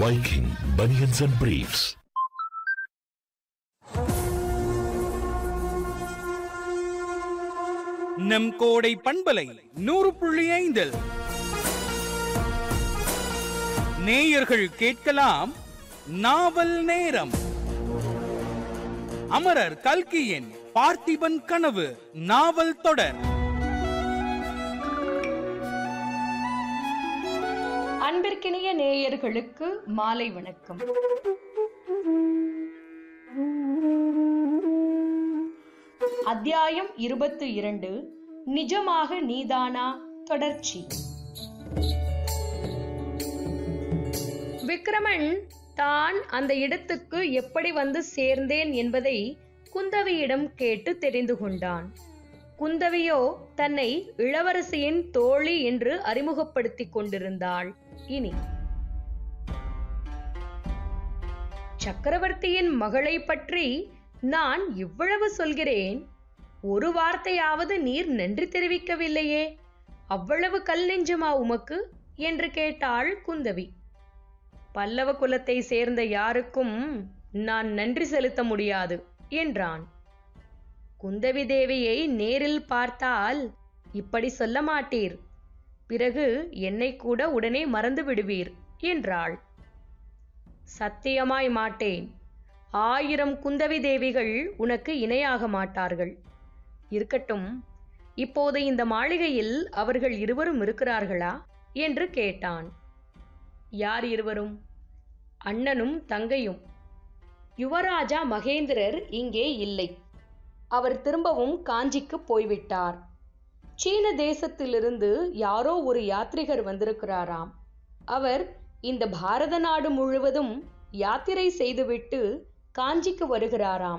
Viking Bunions and Briefs. நம் கோடை பண்பலை நூறு புள்ளி ஐந்தில் நேயர்கள் கேட்கலாம் நாவல் நேரம் அமரர் கல்கியின் பார்த்திபன் கனவு நாவல் தொடர் அன்பிற்கினிய நேயர்களுக்கு மாலை வணக்கம் அத்தியாயம் இருபத்து இரண்டு நிஜமாக நீதானா தொடர்ச்சி விக்ரமன் தான் அந்த இடத்துக்கு எப்படி வந்து சேர்ந்தேன் என்பதை குந்தவியிடம் கேட்டு தெரிந்து கொண்டான் குந்தவியோ தன்னை இளவரசியின் தோழி என்று அறிமுகப்படுத்திக் கொண்டிருந்தாள் இனி சக்கரவர்த்தியின் மகளை பற்றி நான் இவ்வளவு சொல்கிறேன் ஒரு வார்த்தையாவது நீர் நன்றி தெரிவிக்கவில்லையே அவ்வளவு கல் நெஞ்சமா உமக்கு என்று கேட்டாள் குந்தவி பல்லவ குலத்தை சேர்ந்த யாருக்கும் நான் நன்றி செலுத்த முடியாது என்றான் குந்தவி தேவியை நேரில் பார்த்தால் இப்படி சொல்ல மாட்டீர் பிறகு என்னை கூட உடனே மறந்து விடுவீர் என்றாள் சத்தியமாய் மாட்டேன் ஆயிரம் குந்தவி தேவிகள் உனக்கு இணையாக மாட்டார்கள் இருக்கட்டும் இப்போது இந்த மாளிகையில் அவர்கள் இருவரும் இருக்கிறார்களா என்று கேட்டான் யார் இருவரும் அண்ணனும் தங்கையும் யுவராஜா மகேந்திரர் இங்கே இல்லை அவர் திரும்பவும் காஞ்சிக்கு போய்விட்டார் சீன தேசத்திலிருந்து யாரோ ஒரு யாத்ரிகர் வந்திருக்கிறாராம் அவர் இந்த பாரத நாடு முழுவதும் யாத்திரை செய்துவிட்டு காஞ்சிக்கு வருகிறாராம்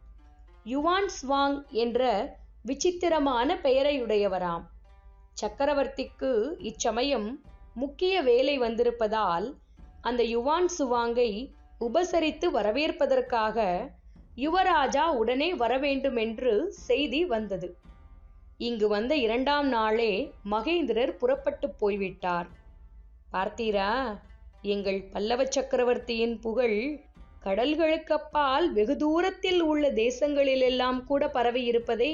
யுவான் ஸ்வாங் என்ற விசித்திரமான பெயரையுடையவராம் சக்கரவர்த்திக்கு இச்சமயம் முக்கிய வேலை வந்திருப்பதால் அந்த யுவான் சுவாங்கை உபசரித்து வரவேற்பதற்காக யுவராஜா உடனே வரவேண்டுமென்று செய்தி வந்தது இங்கு வந்த இரண்டாம் நாளே மகேந்திரர் புறப்பட்டு போய்விட்டார் பார்த்தீரா எங்கள் பல்லவ சக்கரவர்த்தியின் புகழ் கடல்களுக்கப்பால் வெகு தூரத்தில் உள்ள தேசங்களிலெல்லாம் கூட பரவி இருப்பதை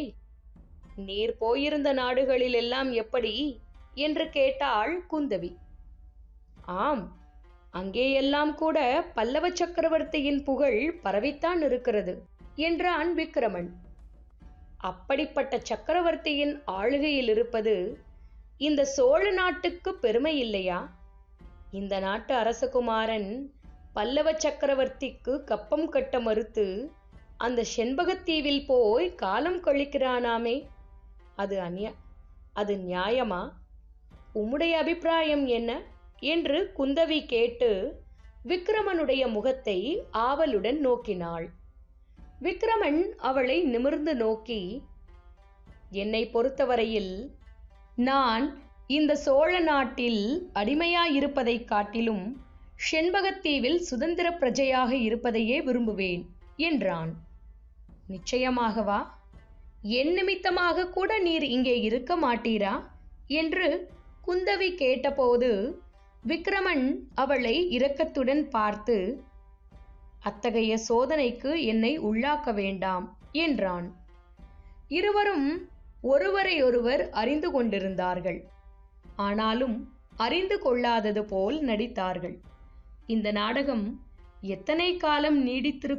நீர் போயிருந்த நாடுகளிலெல்லாம் எப்படி என்று கேட்டாள் குந்தவி ஆம் அங்கேயெல்லாம் கூட பல்லவ சக்கரவர்த்தியின் புகழ் பரவித்தான் இருக்கிறது என்றான் விக்கிரமன் அப்படிப்பட்ட சக்கரவர்த்தியின் ஆளுகையில் இருப்பது இந்த சோழ நாட்டுக்கு பெருமை இல்லையா இந்த நாட்டு அரசகுமாரன் பல்லவ சக்கரவர்த்திக்கு கப்பம் கட்ட மறுத்து அந்த செண்பகத்தீவில் போய் காலம் கழிக்கிறானாமே அது அந்நிய அது நியாயமா உம்முடைய அபிப்பிராயம் என்ன என்று குந்தவி கேட்டு விக்ரமனுடைய முகத்தை ஆவலுடன் நோக்கினாள் விக்ரமன் அவளை நிமிர்ந்து நோக்கி என்னை பொறுத்தவரையில் நான் இந்த சோழ நாட்டில் அடிமையாயிருப்பதைக் காட்டிலும் செண்பகத்தீவில் சுதந்திர பிரஜையாக இருப்பதையே விரும்புவேன் என்றான் நிச்சயமாகவா என் நிமித்தமாக கூட நீர் இங்கே இருக்க மாட்டீரா என்று குந்தவி கேட்டபோது விக்ரமன் அவளை இரக்கத்துடன் பார்த்து அத்தகைய சோதனைக்கு என்னை உள்ளாக்க வேண்டாம் என்றான் இருவரும் ஒருவரையொருவர் அறிந்து கொண்டிருந்தார்கள் ஆனாலும் அறிந்து கொள்ளாதது போல் நடித்தார்கள் இந்த நாடகம் எத்தனை காலம் நீடித்திருக்கும்